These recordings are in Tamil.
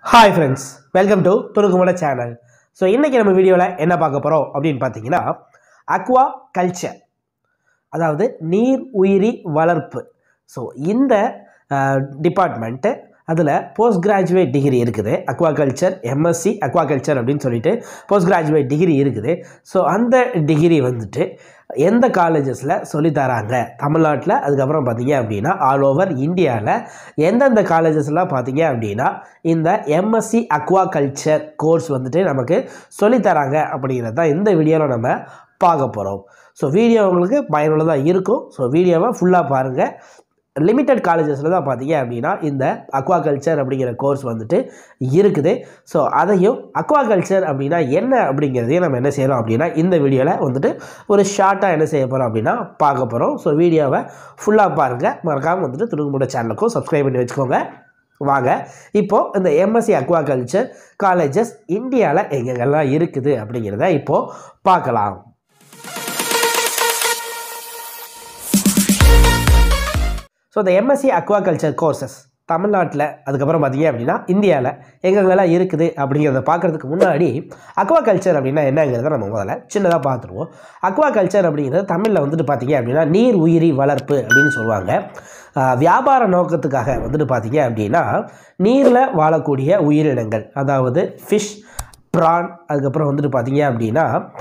ஹாய் ஃப்ரெண்ட்ஸ் வெல்கம் டு துணுக்குமட சேனல் ஸோ இன்றைக்கி நம்ம வீடியோவில் என்ன பார்க்க போகிறோம் அப்படின்னு பார்த்தீங்கன்னா அக்வா கல்ச்சர் அதாவது நீர் உயிரி வளர்ப்பு ஸோ இந்த டிபார்ட்மெண்ட்டு அதில் போஸ்ட் கிராஜுவேட் டிகிரி இருக்குது அக்வாகல்ச்சர் எம்எஸ்சி அக்வாகல்ச்சர் அப்படின்னு சொல்லிட்டு போஸ்ட் கிராஜுவேட் டிகிரி இருக்குது ஸோ அந்த டிகிரி வந்துட்டு எந்த காலேஜஸில் சொல்லித்தராங்க தமிழ்நாட்டில் அதுக்கப்புறம் பார்த்தீங்க அப்படின்னா ஆல் ஓவர் இந்தியாவில் எந்தெந்த காலேஜஸ்லாம் பார்த்தீங்க அப்படின்னா இந்த எம்எஸ்சி அக்வாகல்ச்சர் கோர்ஸ் வந்துட்டு நமக்கு சொல்லித்தராங்க அப்படிங்கிறது தான் இந்த வீடியோவில் நம்ம பார்க்க போகிறோம் ஸோ வீடியோ உங்களுக்கு பயனுள்ளதாக இருக்கும் ஸோ வீடியோவை ஃபுல்லாக பாருங்கள் லிமிட்டட் காலேஜஸில் தான் பார்த்தீங்க அப்படின்னா இந்த அக்வாகல்ச்சர் அப்படிங்கிற கோர்ஸ் வந்துட்டு இருக்குது ஸோ அதையும் அக்வாகல்ச்சர் அப்படின்னா என்ன அப்படிங்கிறதையும் நம்ம என்ன செய்கிறோம் அப்படின்னா இந்த வீடியோவில் வந்துட்டு ஒரு ஷார்ட்டாக என்ன செய்ய போகிறோம் அப்படின்னா பார்க்க போகிறோம் ஸோ வீடியோவை ஃபுல்லாக பாருங்கள் மறக்காமல் வந்துட்டு துணுக்குமுட சேனலுக்கும் சப்ஸ்கிரைப் பண்ணி வச்சுக்கோங்க வாங்க இப்போது இந்த எம்எஸ்சி அக்வாகல்ச்சர் காலேஜஸ் இந்தியாவில் எங்கெங்கெல்லாம் இருக்குது அப்படிங்கிறத இப்போது பார்க்கலாம் ஸோ இந்த எம்எஸ்சி அக்வாகல்ச்சர் கோர்சஸ் தமிழ்நாட்டில் அதுக்கப்புறம் பார்த்தீங்க அப்படின்னா இந்தியாவில் எங்கெங்கெல்லாம் இருக்குது அப்படிங்கிறத பார்க்குறதுக்கு முன்னாடி அக்வாகல்ச்சர் அப்படின்னா என்னங்கிறத நம்ம முதல்ல சின்னதாக பார்த்துருவோம் அக்வாகல்ச்சர் அப்படிங்கிறது தமிழில் வந்துட்டு பார்த்தீங்க அப்படின்னா நீர் உயிரி வளர்ப்பு அப்படின்னு சொல்லுவாங்க ஆஹ் வியாபார நோக்கத்துக்காக வந்துட்டு பார்த்தீங்க அப்படின்னா நீரில் வாழக்கூடிய உயிரினங்கள் அதாவது ஃபிஷ் ப்ரான் அதுக்கப்புறம் வந்துட்டு பார்த்தீங்க அப்படின்னா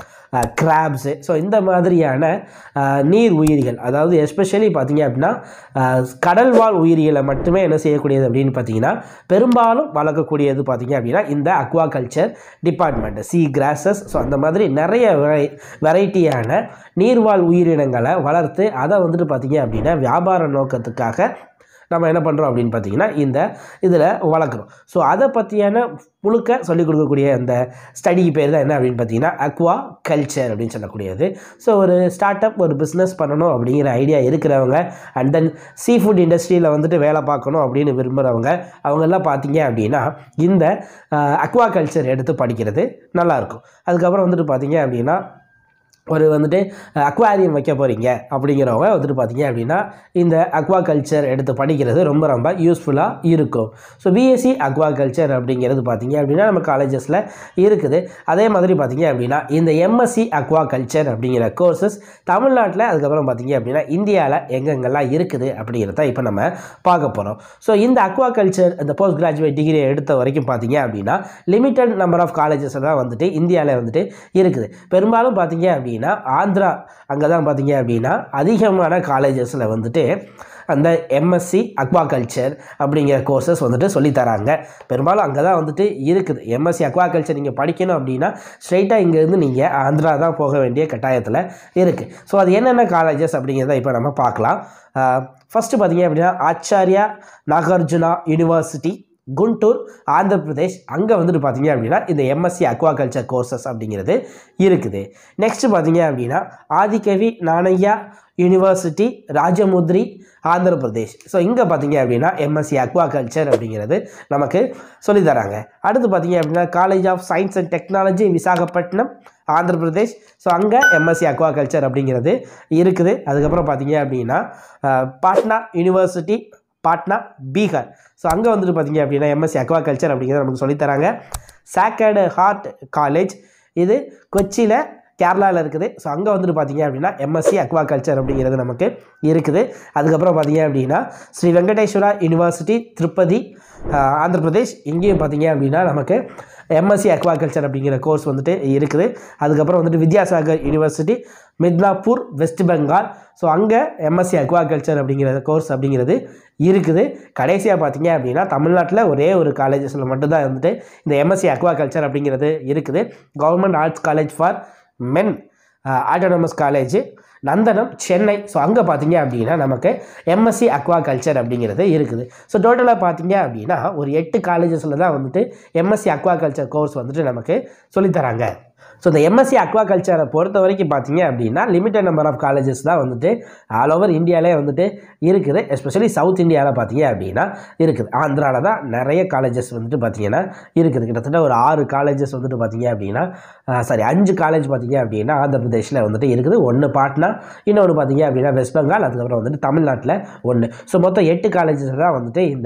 கிராப்ஸு ஸோ இந்த மாதிரியான அஹ், நீர் உயிரிகள் அதாவது எஸ்பெஷலி பார்த்தீங்க அப்படின்னா அஹ், கடல்வாழ் உயிரிகளை மட்டுமே என்ன செய்யக்கூடியது அப்படின்னு பார்த்தீங்கன்னா பெரும்பாலும் வளர்க்கக்கூடியது பார்த்தீங்க அப்படின்னா இந்த aquaculture department sea grasses so அந்த மாதிரி நிறைய வெரை வெரைட்டியான நீர்வாழ் உயிரினங்களை வளர்த்து அதை வந்துட்டு பார்த்தீங்க அப்படின்னா வியாபார நோக்கத்துக்காக நம்ம என்ன பண்ணுறோம் அப்படின்னு பார்த்தீங்கன்னா இந்த இதில் வளர்க்குறோம் ஸோ அதை பற்றியான முழுக்க சொல்லிக் கொடுக்கக்கூடிய அந்த ஸ்டடிக்கு பேர் தான் என்ன அப்படின்னு பார்த்தீங்கன்னா அக்வா கல்ச்சர் அப்படின்னு சொல்லக்கூடியது ஸோ ஒரு ஸ்டார்ட் அப் ஒரு பிஸ்னஸ் பண்ணணும் அப்படிங்கிற ஐடியா இருக்கிறவங்க அண்ட் தென் சீ ஃபுட் இண்டஸ்ட்ரியில் வந்துட்டு வேலை பார்க்கணும் அப்படின்னு விரும்புகிறவங்க அவங்கெல்லாம் பார்த்தீங்க அப்படின்னா இந்த அக்வா கல்ச்சர் எடுத்து படிக்கிறது நல்லாயிருக்கும் அதுக்கப்புறம் வந்துட்டு பார்த்தீங்க அப்படின்னா ஒரு வந்துட்டு அக்வாரியம் வைக்க போகிறீங்க அப்படிங்கிறவங்க வந்துட்டு பார்த்தீங்க அப்படின்னா இந்த அக்வா கல்ச்சர் எடுத்து படிக்கிறது ரொம்ப ரொம்ப யூஸ்ஃபுல்லாக இருக்கும் ஸோ பிஎஸ்சி அக்வா கல்ச்சர் அப்படிங்கிறது பார்த்தீங்க அப்படின்னா நம்ம காலேஜஸில் இருக்குது அதே மாதிரி பார்த்தீங்க அப்படின்னா இந்த எம்எஸ்சி அக்வா கல்ச்சர் அப்படிங்கிற கோர்சஸ் தமிழ்நாட்டில் அதுக்கப்புறம் பார்த்தீங்க அப்படின்னா இந்தியாவில் எங்கெங்கெல்லாம் இருக்குது அப்படிங்கிறத இப்போ நம்ம பார்க்க போகிறோம் ஸோ இந்த அக்வா கல்ச்சர் இந்த போஸ்ட் கிராஜுவேட் டிகிரி எடுத்த வரைக்கும் பார்த்தீங்க அப்படின்னா லிமிட்டட் நம்பர் ஆஃப் காலேஜஸ் தான் வந்துட்டு இந்தியாவில் வந்துட்டு இருக்குது பெரும்பாலும் பார்த்தீங்க அப்படின்னா ஆந்திரா அங்கே தான் பார்த்தீங்க அப்படின்னா அதிகமான காலேஜஸில் வந்துட்டு அந்த எம்எஸ்சி அக்வாகல்ச்சர் அப்படிங்கிற கோர்சஸ் வந்துட்டு சொல்லித் தராங்க பெரும்பாலும் அங்கே தான் வந்துட்டு இருக்குது எம்எஸ்சி அக்வாகல்ச்சர் நீங்கள் படிக்கணும் அப்படின்னா ஸ்ட்ரைட்டாக இங்கேருந்து நீங்கள் ஆந்திரா தான் போக வேண்டிய கட்டாயத்தில் இருக்குது ஸோ அது என்னென்ன காலேஜஸ் அப்படிங்கிறத இப்போ நம்ம பார்க்கலாம் ஃபஸ்ட்டு பார்த்தீங்க அப்படின்னா ஆச்சாரியா நாகார்ஜுனா யூனிவர்சிட்டி குண்டூர் ஆந்திர பிரதேஷ் அங்கே வந்துட்டு பார்த்தீங்க அப்படின்னா இந்த எம்எஸ்சி அக்வாகல்ச்சர் கோர்சஸ் அப்படிங்கிறது இருக்குது நெக்ஸ்ட்டு பார்த்தீங்க அப்படின்னா ஆதிகவி நாணையா யூனிவர்சிட்டி ராஜமுத்ரி ஆந்திர பிரதேஷ் ஸோ இங்கே பார்த்தீங்க அப்படின்னா எம்எஸ்சி அக்வாகல்ச்சர் அப்படிங்கிறது நமக்கு சொல்லித் தராங்க அடுத்து பார்த்தீங்க அப்படின்னா college of science and technology Visakhapatnam Andhra Pradesh so அங்கே எம்எஸ்சி அக்வாகல்ச்சர் அப்படிங்கிறது இருக்குது அதுக்கப்புறம் பார்த்தீங்க அப்படின்னா ah, Patna university Patna Bihar so அங்கே வந்துட்டு பார்த்தீங்க அப்படின்னா எம்எஸ்சி அக்வாகல்ச்சர் அப்படிங்கிறத நமக்கு சொல்லித்தராங்க சாக்கர்டு ஹார்ட் காலேஜ் இது கொச்சியில் கேரளாவில் இருக்குது ஸோ அங்கே வந்துட்டு பார்த்தீங்க அப்படின்னா எம்எஸ்சி அக்வாகல்ச்சர் அப்படிங்கிறது நமக்கு இருக்குது அதுக்கப்புறம் பார்த்தீங்க அப்படின்னா ஸ்ரீ வெங்கடேஸ்வரா யூனிவர்சிட்டி திருப்பதி ஆஹ், ஆந்திர பிரதேஷ் இங்கேயும் பார்த்தீங்க அப்படின்னா நமக்கு எம்எஸ்சி அக்வாகல்ச்சர் அப்படிங்கிற கோர்ஸ் வந்துட்டு இருக்குது அதுக்கப்புறம் வந்துட்டு Vidyasagar university Midnapore west Bengal so அங்கே எம்எஸ்சி அக்வாகல்ச்சர் அப்படிங்கிற கோர்ஸ் அப்படிங்கிறது இருக்குது கடைசியாக பார்த்தீங்க அப்படின்னா தமிழ்நாட்டில் ஒரே ஒரு காலேஜஸில் மட்டும்தான் வந்துட்டு இந்த எம்எஸ்சி அக்வாகல்ச்சர் அப்படிங்கிறது இருக்குது government arts college for men autonomous college Nandanam Chennai so அங்கே பார்த்தீங்க அப்படின்னா நமக்கு எம்எஸ்சி அக்வாகல்ச்சர் அப்படிங்கிறது இருக்குது ஸோ டோட்டலாக பார்த்தீங்க அப்படின்னா ஒரு எட்டு காலேஜஸில் தான் வந்துட்டு எம்எஸ்சி அக்வாகல்ச்சர் கோர்ஸ் வந்துட்டு நமக்கு சொல்லித்தராங்க ஸோ இந்த எம்எஸ்சி அக்வாகல்ச்சரை பொறுத்த வரைக்கும் பார்த்தீங்க அப்படின்னா லிமிட்டட் நம்பர் ஆஃப் காலேஜஸ் தான் வந்துட்டு ஆல் ஓவர் இந்தியாவிலே வந்துட்டு இருக்குது எஸ்பெஷலி சவுத் இந்தியாவில் பார்த்தீங்க அப்படின்னா இருக்குது ஆந்திராவில் தான் நிறைய காலேஜஸ் வந்துட்டு பார்த்தீங்கன்னா இருக்குது கிட்டத்தட்ட ஒரு ஆறு காலேஜஸ் வந்துட்டு பார்த்தீங்க அப்படின்னா சாரி அஞ்சு காலேஜ் பார்த்தீங்க அப்படின்னா ஆந்திர பிரதேஷில் வந்துட்டு இருக்குது ஒன்று பாட்னா இன்னொன்று பார்த்தீங்க அப்படின்னா வெஸ்ட் பெங்கால் அதுக்கப்புறம் வந்துட்டு தமிழ்நாட்டில் ஒன்று ஸோ மொத்தம் எட்டு காலேஜஸ் தான் வந்துட்டு இந்த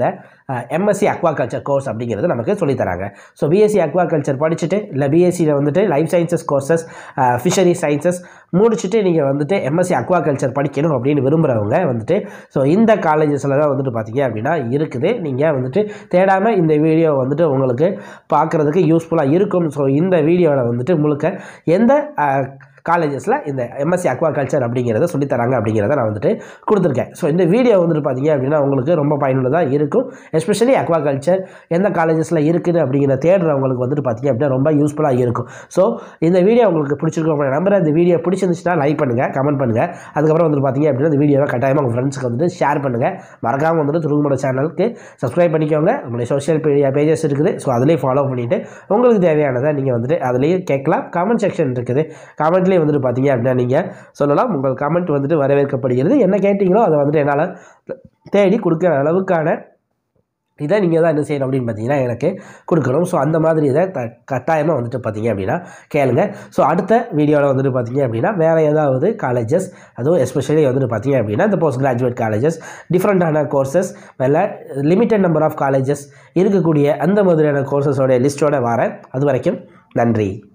எம்எஸ்சி அக்வாகல்ச்சர் கோர்ஸ் அப்படிங்கிறது நமக்கு சொல்லித்தராங்க ஸோ பிஎஸ்சி அக்வாகல்ச்சர் படிச்சுட்டு இல்லை பிஎஸ்சியில் வந்துட்டு life sciences courses fishery sciences முடிச்சுட்டு நீங்கள் வந்துட்டு எம்எஸ்சி அக்வாகல்ச்சர் படிக்கணும் அப்படின்னு விரும்புகிறவங்க வந்துட்டு ஸோ இந்த காலேஜஸில் தான் வந்துட்டு பார்த்தீங்க அப்படின்னா இருக்குது நீங்கள் வந்துட்டு தேடாமல் இந்த வீடியோ வந்துட்டு உங்களுக்கு பார்க்குறதுக்கு யூஸ்ஃபுல்லாக இருக்கும் ஸோ இந்த வீடியோவில் வந்துட்டு முழுக்க எந்த காலேஜஸில் இந்த எம்எஸ்சி அக்வாகல்ச்சர் அப்படிங்கிறத சொல்லித்தராங்க அப்படிங்கிறத நான் வந்துட்டு கொடுத்துருக்கேன் ஸோ இந்த வீடியோ வந்துட்டு பார்த்தீங்க அப்படின்னா உங்களுக்கு ரொம்ப பயனுள்ளதாக இருக்கும் எஸ்பெஷலி அக்வாகல்ச்சர் எந்த காலேஜஸில் இருக்குது அப்படிங்கிற தேடுறவங்களுக்கு வந்துட்டு பார்த்தீங்க அப்படின்னா ரொம்ப யூஸ்ஃபுல்லாக இருக்கும் ஸோ இந்த வீடியோ உங்களுக்கு பிடிச்சிருக்கும் நம்புறேன் இந்த வீடியோ பிடிச்சிருந்துச்சுன்னா லைக் பண்ணுங்கள் கமெண்ட் பண்ணுங்கள் அதுக்கப்புறம் வந்துட்டு பார்த்தீங்க அப்படின்னா இந்த வீடியோவை கட்டாயமாக உங்கள் ஃப்ரெண்ட்ஸ்க்கு வந்துட்டு ஷேர் பண்ணுங்கள் மறக்காமல் வந்துட்டு துருங்குமட சேனலுக்கு சப்ஸ்கிரைப் பண்ணிக்கோங்க நம்மளுடைய சோஷியல் மீடியா பேஜஸ் இருக்குது ஸோ அதிலேயே ஃபாலோ பண்ணிவிட்டு உங்களுக்கு தேவையானதை நீங்கள் வந்துட்டு அதிலேயே கேட்கலாம் கமெண்ட் செக்ஷன் இருக்குது கமெண்ட்லேயே வந்துட்டு பார்த்தீங்க அப்படின்னா நீங்கள் சொல்லலாம் உங்கள் கமெண்ட் வந்துட்டு வரவேற்கப்படுகிறது என்ன கேட்டிங்களோ அதை வந்துட்டு என்னால் தேடி கொடுக்குற அளவுக்கான இதை நீங்கள் தான் என்ன செய்யணும் அப்படின்னு பார்த்தீங்கன்னா எனக்கு கொடுக்கணும் ஸோ அந்த மாதிரி இதை த கட்டாயமாக வந்துட்டு பார்த்தீங்க அப்படின்னா கேளுங்க ஸோ அடுத்த வீடியோவில் வந்துட்டு பார்த்தீங்க அப்படின்னா வேறு ஏதாவது காலேஜஸ் அதுவும் எஸ்பெஷலி வந்துட்டு பார்த்தீங்க அப்படின்னா இந்த போஸ்ட் கிராஜுவேட் காலேஜஸ் டிஃப்ரெண்ட்டான கோர்சஸ் இல்லை லிமிட்டட் நம்பர் ஆஃப் காலேஜஸ் இருக்கக்கூடிய அந்த மாதிரியான கோர்சஸோட லிஸ்ட்டோட வரேன் அது வரைக்கும் நன்றி